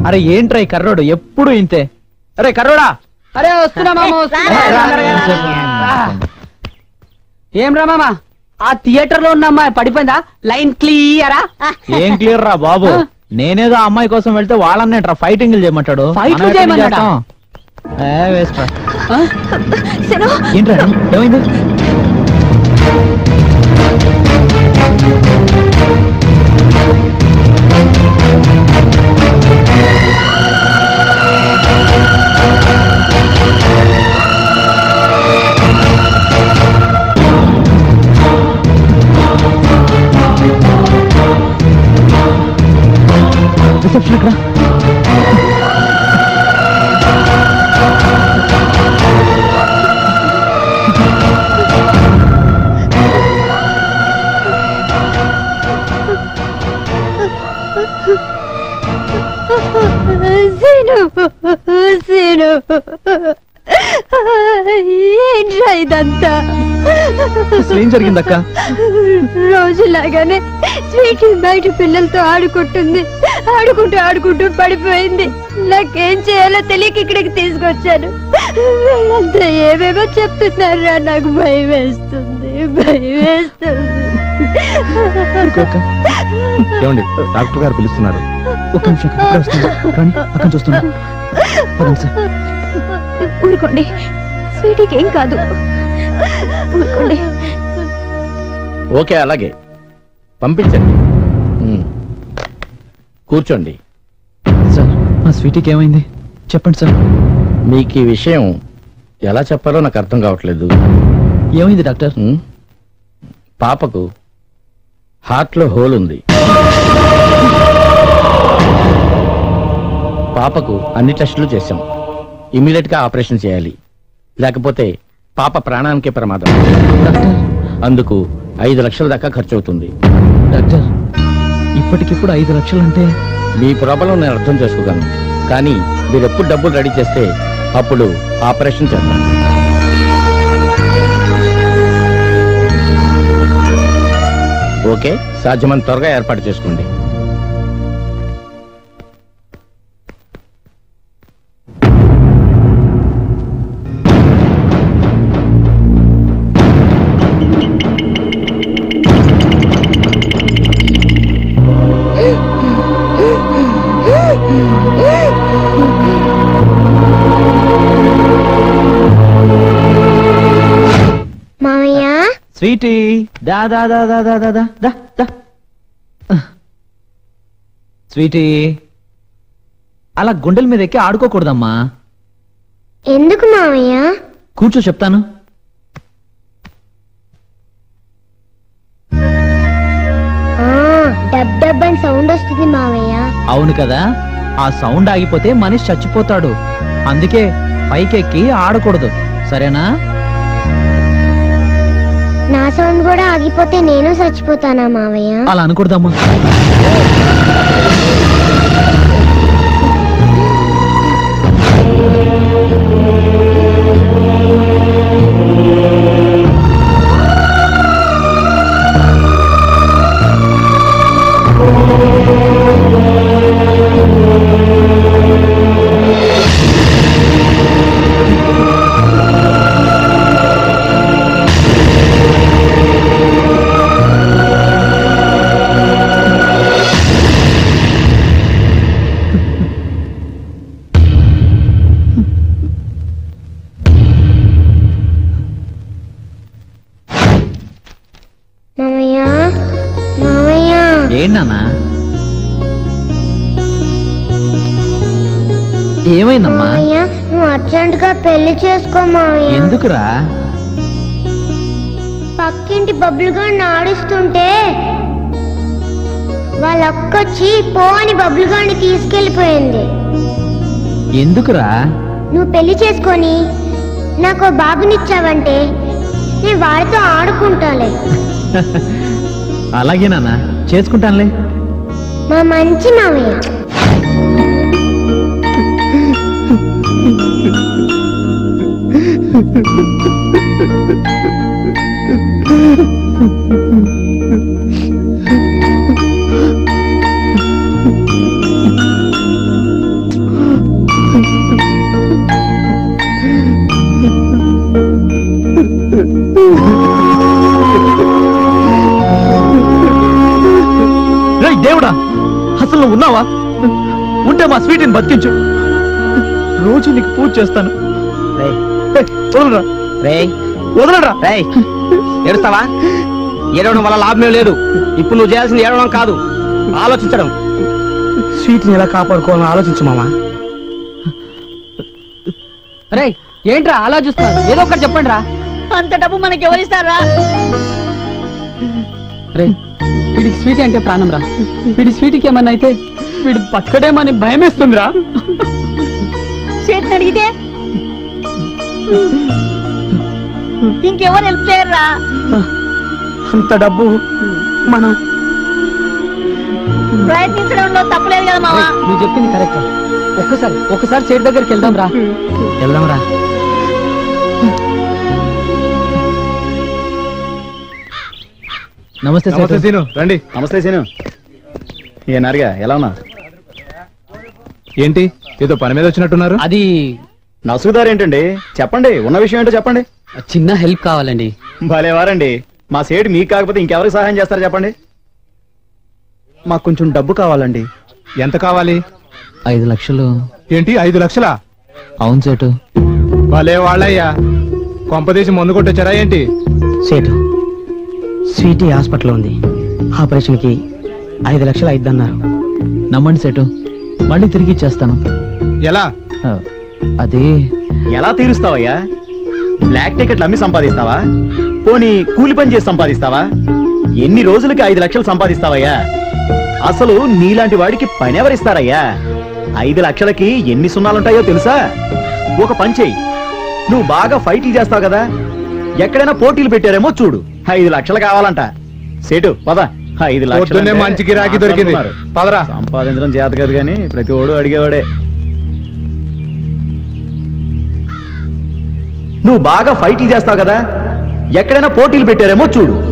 అరే ఏంట్రా ఈ కర్రోడు ఎప్పుడు ఇంతే అరే కర్రోడా అరే వస్తున్నా మామ వస్తున్నా. ఏం రా మామ ఆ థియేటర్ లో ఉన్న అమ్మాయి పడిపోయిందా లైన్ క్లియరా ఏం క్లియర్ రా బాబు నేనేదో ఆ అమ్మాయి కోసం వెళ్తే వాళ్ళన్నేట్రా ఫైటింగ్ చేయమంటాడు Fighting మనం ఎక్కడి నుంచి చేయమన్నాడా? చేస్తాం? ఏ వేస్ట్ రా. శను ఏంట్రా ఏమైంది రిసెప్షన్ ఎక్కడ సీను సీను ఏంట్రా ఇదంతా అసలు ఏం జరిగిందక్క రోజులాగానే స్వీట్ బయట పిల్లలతో ఆడుకుంటుంది ఆడుకుంటూ ఆడుకుంటూ పడిపోయింది నాకేం చేయాలో తెలియక ఇక్కడికి తీసుకొచ్చాను వీళ్ళంతా ఏమేమో చెప్తున్నారా నాకు భయం వేస్తుంది భయం వేస్తుంది ఏమండి డాక్టర్ గారు పిలుస్తున్నారు ఒక్క నిమిషం ఇప్పుడే వస్తున్నా. రండి అక్కడ చూస్తున్నా పదండి సార్. ఊరుకోండి స్వీటీకి ఏం కాదు ఊరుకోండి ఓకే అలాగే పంపించండి ఉమ్. కూర్చోండి సార్ మా స్వీటీకి ఏమైంది చెప్పండి సార్ మీకు ఈ విషయం ఎలా చెప్పాలో నాకు అర్థం కావట్లేదు ఏమైంది డాక్టర్ ఉమ్. పాపకు హార్ట్లో హోల్ ఉంది పాపకు అన్ని టెస్టులు చేశాం ఇమీడియట్ గా ఆపరేషన్ చేయాలి లేకపోతే పాప ప్రాణానికే ప్రమాదం డాక్టర్ అందుకు ఐదు లక్షల దాకా ఖర్చు అవుతుంది డాక్టర్ ఇప్పటికిప్పుడు ఐదు లక్షలు అంటే మీ ప్రాబ్లం నేను అర్థం చేసుకోగలను కానీ మీరు ఎప్పుడు డబ్బులు రెడీ చేస్తే అప్పుడు ఆపరేషన్ చేద్దాం ఓకే సాధ్యమైనంత త్వరగా ఏర్పాటు చేసుకోండి మామయ్య స్వీటీ దా దా దా దా దా దా దా దా దా స్వీటీ అలా గుండెల మీద ఎక్కి ఆడుకోకూడదమ్మా ఎందుకు మామయ్య కూర్చో చెప్తాను డబ్ డబ్ అని సౌండ్ వస్తుంది మామయ్య అవును కదా ఆ సౌండ్ ఆగిపోతే మనిషి చచ్చిపోతాడు అందుకే పైకెక్కి ఆడకూడదు సరేనా నా సౌండ్ కూడా ఆగిపోతే నేను చచ్చిపోతానా మావయ్య అలా అనకూడదమ్మా మామయ్య మామయ్య ఏంటన్నా ఏమైందమ్మా మామయ్య నువ్వు అర్జెంట్ గా పెళ్లి చేసుకో మామయ్య ఎందుకురా పక్కింటి బబ్బులుగా నాడుస్తుంటే వాళ్ళ అక్కొచ్చి పో అని బబ్బులుగాని తీసుకెళ్లిపోయింది ఎందుకురా నువ్వు పెళ్లి చేసుకొని నాకు ఓ బాబునిచ్చావంటే నేను వాడితో ఆడుకుంటాలే అలాగే నాన్న చేసుకుంటానులే మా మంచి మామయ్య నువ్వు ఉన్నావా ఉంటే మా స్వీట్ని బతికించు రోజు నీకు పూజ చేస్తాను రేయ్ ఏయ్, వదలరా రేయ్ వదలరా రేయ్ ఏడుస్తావా ఏడవడం వల్ల లాభమే లేదు ఇప్పుడు నువ్వు చేయాల్సింది ఏడవడం కాదు ఆలోచించడం స్వీట్ ని ఎలా కాపాడుకోవాలని ఆలోచించు మామా రే ఏంట్రా అలా చూస్తున్నారు ఏదో ఒకటి చెప్పండి రా అంత డబ్బు మనకి ఎవరిస్తారా రే వీడికి స్వీట్ అంటే ప్రాణం రా వీడి స్వీట్కి ఏమన్నా అయితే వీడు బతకడేమని భయమేస్తుందిరా చేతిని అడిగితే ఇంకెవరు హెల్ప్ చేయరా అంత డబ్బు మనం ప్రయత్నించడంలో తప్పలేదు కదా మావా రేయ్, నువ్వు చెప్పింది కరెక్ట్ ఒక్కసారి ఒక్కసారి చేతి దగ్గరికి వెళ్దాం రా వెళ్దాం రా నమస్తే నమస్తే సేటు. సీను రండి నమస్తే సీను ఏ నారిగా ఎలా ఉన్నా ఏంటి ఏదో పని మీద వచ్చినట్టున్నారు అది నసుగుదారు ఏంటండి చెప్పండి ఉన్న విషయం ఏంటో చెప్పండి చిన్న హెల్ప్ కావాలండి భలేవారండి మా సేటు మీకు కాకపోతే ఇంకెవరికి సహాయం చేస్తారు చెప్పండి మాకు కొంచెం డబ్బు కావాలండి ఎంత కావాలి ఐదు లక్షలు ఏంటి ఐదు లక్షలా అవును సేటు భలే వాళ్ళయ్యా కొంపదీసి మందు కొట్టొచ్చారా ఏంటి సేటు స్వీటీ హాస్పిటల్ ఉంది ఆపరేషన్ కి ఐదు లక్షలు అయిద్దన్నారు నమ్మండి సేటు మళ్ళీ తిరిగి ఇచ్చేస్తాను ఎలా ఆ, అది ఎలా తీరుస్తావయ్యా బ్లాక్ టికెట్లు అమ్మి సంపాదిస్తావా పోనీ కూలి పని చేసి సంపాదిస్తావా ఎన్ని రోజులకి ఐదు లక్షలు సంపాదిస్తావయ్యా అసలు నీలాంటి వాడికి పని ఎవరిస్తారయ్యా ఐదు లక్షలకి ఎన్ని సున్నాలుంటాయో తెలుసా ఒక పని చెయ్యి నువ్వు బాగా ఫైట్లు చేస్తావు కదా ఎక్కడైనా పోటీలు పెట్టారేమో చూడు ఐదు లక్షలు కావాలంట సేటు పద ఐదు లక్షలు పొద్దున్నే అంటే మంచి గిరాకీ దొరికింది ఆశలున్నారు. పదరా సంపాదించడం చేత కాదు కానీ ప్రతి ఓడు అడిగేవాడే నువ్వు బాగా ఫైట్లు చేస్తావు కదా ఎక్కడైనా పోటీలు పెట్టారేమో చూడు